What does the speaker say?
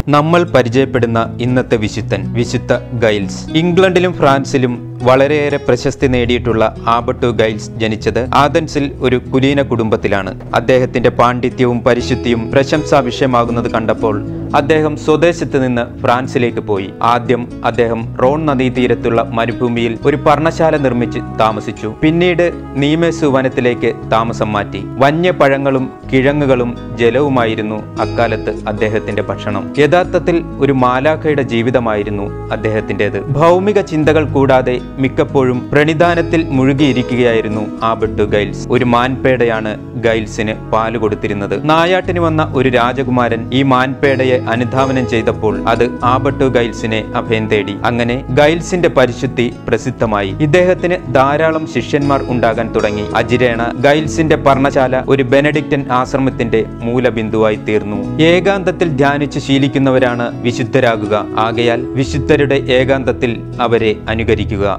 നമ്മൾ പരിചയപ്പെടുന്ന ഇന്നത്തെ വിശുദ്ധൻ വിശുദ്ധ ഗൈൽസ് ഇംഗ്ലണ്ടിലും ഫ്രാൻസിലും വളരെയേറെ പ്രശസ്തി നേടിയിട്ടുള്ള ആബട്ടു ഗൈൽസ് ജനിച്ചത് ആഥൻസിൽ ഒരു കുലീന കുടുംബത്തിലാണ് അദ്ദേഹത്തിന്റെ പാണ്ഡിത്യവും പരിശുദ്ധിയും പ്രശംസാ വിഷയമാകുന്നത് കണ്ടപ്പോൾ അദ്ദേഹം സ്വദേശത്ത് നിന്ന് ഫ്രാൻസിലേക്ക് പോയി ആദ്യം അദ്ദേഹം റോൺ നദീതീരത്തുള്ള മരുഭൂമിയിൽ ഒരു പർണശാല നിർമ്മിച്ച് താമസിച്ചു പിന്നീട് നീമേസു വനത്തിലേക്ക് താമസം മാറ്റി വന്യപഴങ്ങളും കിഴങ്ങുകളും ജലവുമായിരുന്നു അക്കാലത്ത് അദ്ദേഹത്തിന്റെ ഭക്ഷണം യഥാർത്ഥത്തിൽ ഒരു മാലാഖയുടെ ജീവിതമായിരുന്നു അദ്ദേഹത്തിൻ്റെത് ഭൗമിക ചിന്തകൾ കൂടാതെ മിക്കപ്പോഴും പ്രണിധാനത്തിൽ മുഴുകിയിരിക്കുകയായിരുന്നു ആബട്ടു ഗൈൽസ് ഒരു മാൻപേടയാണ് ഗൈൽസിന് പാല് കൊടുത്തിരുന്നത് നായാട്ടിന് വന്ന ഒരു രാജകുമാരൻ ഈ മാൻപേടയെ അനുധാവനം ചെയ്തപ്പോൾ അത് ആബട്ടു ഗൈൽസിനെ അഭയം തേടി അങ്ങനെ ഗൈൽസിന്റെ പരിശുദ്ധി പ്രസിദ്ധമായി ഇദ്ദേഹത്തിന് ധാരാളം ശിഷ്യന്മാർ ഉണ്ടാകാൻ തുടങ്ങി അജിരേണ ഗൈൽസിന്റെ പർണശാല ഒരു ബെനഡിക്റ്റൻ ആശ്രമത്തിന്റെ മൂലബിന്ദുവായി തീർന്നു ഏകാന്തത്തിൽ ധ്യാനിച്ച് ശീലിക്കുന്നവരാണ് വിശുദ്ധരാകുക ആകയാൽ വിശുദ്ധരുടെ ഏകാന്തത്തിൽ അവരെ അനുകരിക്കുക